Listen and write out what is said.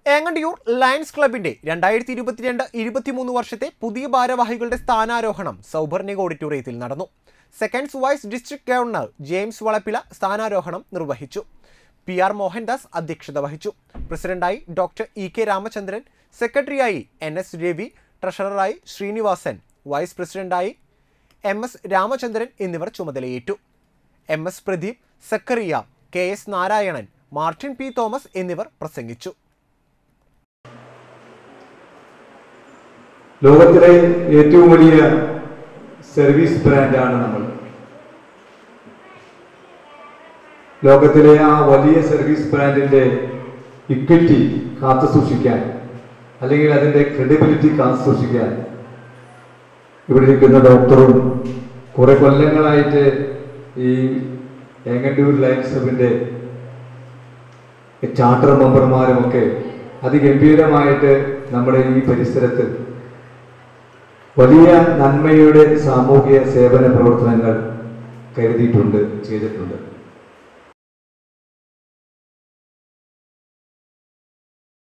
Engandiyur lions ക്ലബിന്റെ രണ്ടായിരത്തി ഇരുപത്തിരണ്ട് ഇരുപത്തിമൂന്ന് വർഷത്തെ പുതിയ ഭാരവാഹികളുടെ സ്ഥാനാരോഹണം സൗഭർണിക ഓഡിറ്റോറിയത്തിൽ നടന്നു seconds vice district governor James Valappila സ്ഥാനാരോഹണം നിർവഹിച്ചു പി ആർ മോഹൻദാസ് അധ്യക്ഷത വഹിച്ചു പ്രസിഡന്റായി ഡോക്ടർ ഇ കെ രാമചന്ദ്രൻ സെക്രട്ടറിയായി എൻ എസ് രവി ട്രഷററായി ശ്രീനിവാസൻ വൈസ് പ്രസിഡന്റായി എം എസ് രാമചന്ദ്രൻ എന്നിവർ ചുമതലയേറ്റു M S Pradeep Zachariah K S Narayanan Martin P Thomas എന്നിവർ പ്രസംഗിച്ചു ലോകത്തിലെ ഏറ്റവും വലിയ സർവീസ് ബ്രാൻഡാണ് നമ്മൾ ലോകത്തിലെ ആ വലിയ സർവീസ് ബ്രാൻഡിന്റെ ഇക്വിറ്റി കാത്തു സൂക്ഷിക്കാൻ അല്ലെങ്കിൽ അതിന്റെ ക്രെഡിബിലിറ്റി കാത്തു സൂക്ഷിക്കാൻ ഇവിടെ നിൽക്കുന്ന ഡോക്ടറും കുറെ കൊല്ലങ്ങളായിട്ട് ഈ ഏങ്ങണ്ടൂർ ലയൻസ് ക്ലബിന്റെ ചാർട്ടർ മെമ്പർമാരുമൊക്കെ അതിഗംഭീരമായിട്ട് നമ്മുടെ ഈ പരിസരത്ത് വലിയ നന്മയുടെ സാമൂഹിക സേവന പ്രവർത്തനങ്ങൾ കരുതിയിട്ടുണ്ട് ചെയ്തിട്ടുണ്ട്